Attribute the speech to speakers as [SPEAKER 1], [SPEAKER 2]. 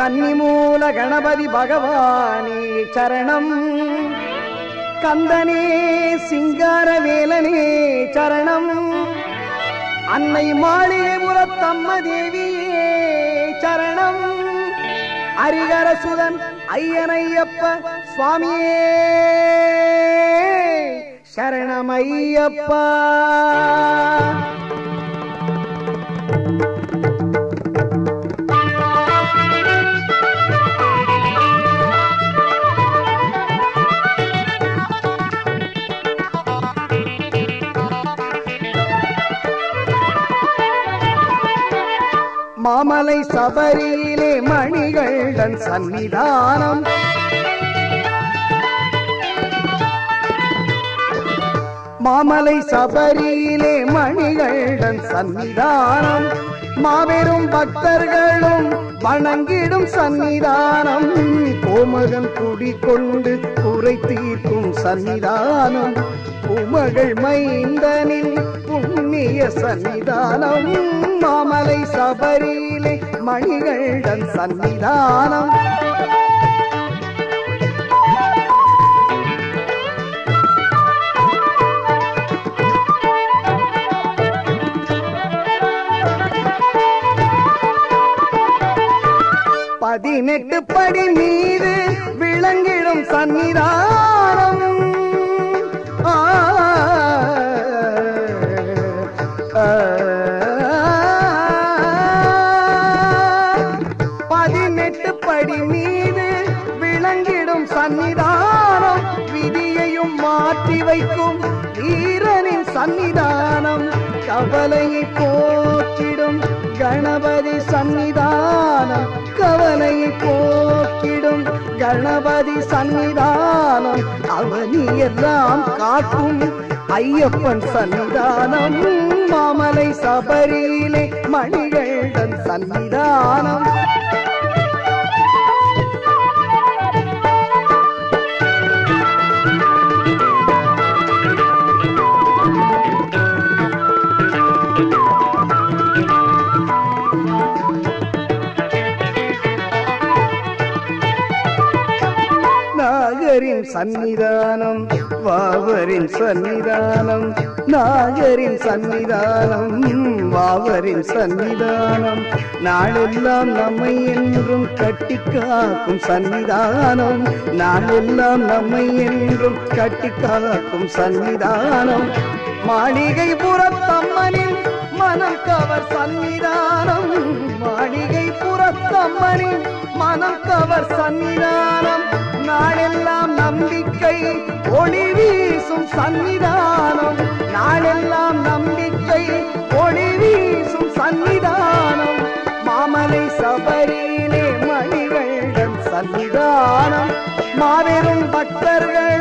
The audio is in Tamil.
[SPEAKER 1] கன்னிமூல கணபதி பகவானே சரணம் கந்தனே சிங்கார வேலனே சரணம் அன்னை மாளிகைபுரத்தம்ம தேவியே சரணம் ஹரிகரசுதன் ஐயனையப்ப சுவாமியே சரணமையப்பா மாமலை சபரியிலே மணிகள் சன்னிதானம் மாமலை சபரியிலே மணிகள் சன்னிதானம் மாபெரும் பக்தர்களும் வணங்கிடும் சன்னிதானம் கோமகன் குடிகொண்டு குறை தீர்க்கும் சன்னிதானம் உமகள் மைந்தனின் புண்ணிய சன்னிதானம் மாமலை சபரியிலே மணிகள் சன்னிதானம் பதினெட்டு படி மீது விளங்கிடும் சன்னிதானம் ஆ, ஆ, பதினெட்டு படி மீது விளங்கிடும் சன்னிதானம் விதியையும் மாற்றி வைக்கும் வீரனின் சன்னிதானம் கவலையை போக்கிடும் கணபதி சன்னிதானம் கவலையை போக்கிடும் கணபதி சன்னிதானம் அவனியெல்லாம் காக்கும் ஐயப்பன் சன்னிதானம் மாமலை சபரியிலே மணிகண்டன் சன்னிதானம் நாகரின் சன்னிதானம் வாவரின் சன்னிதானம் நாகரின் சன்னிதானம் வாவரின் சன்னிதானம் நாளெல்லாம் நம்மை என்றும் கட்டி காக்கும் சன்னிதானம் நாளெல்லாம் நம்மை என்றும் கட்டி காக்கும் சன்னிதானம் மாளிகை புறத்தம்மனின் மனம் கவர் சன்னிதானம் மாளிகை புறத்தம்மனின் மனம் கவர் சன்னிதானம் நாளெல்லாம் நம்பிக்கை ஒளி வீசும் சன்னிதானம் நாளெல்லாம் நம்பிக்கை ஒளி வீசும் சன்னிதானம் மாமலை சபரியிலே மணிகண்டன் சன்னிதானம் மாபெரும் பக்தர்கள்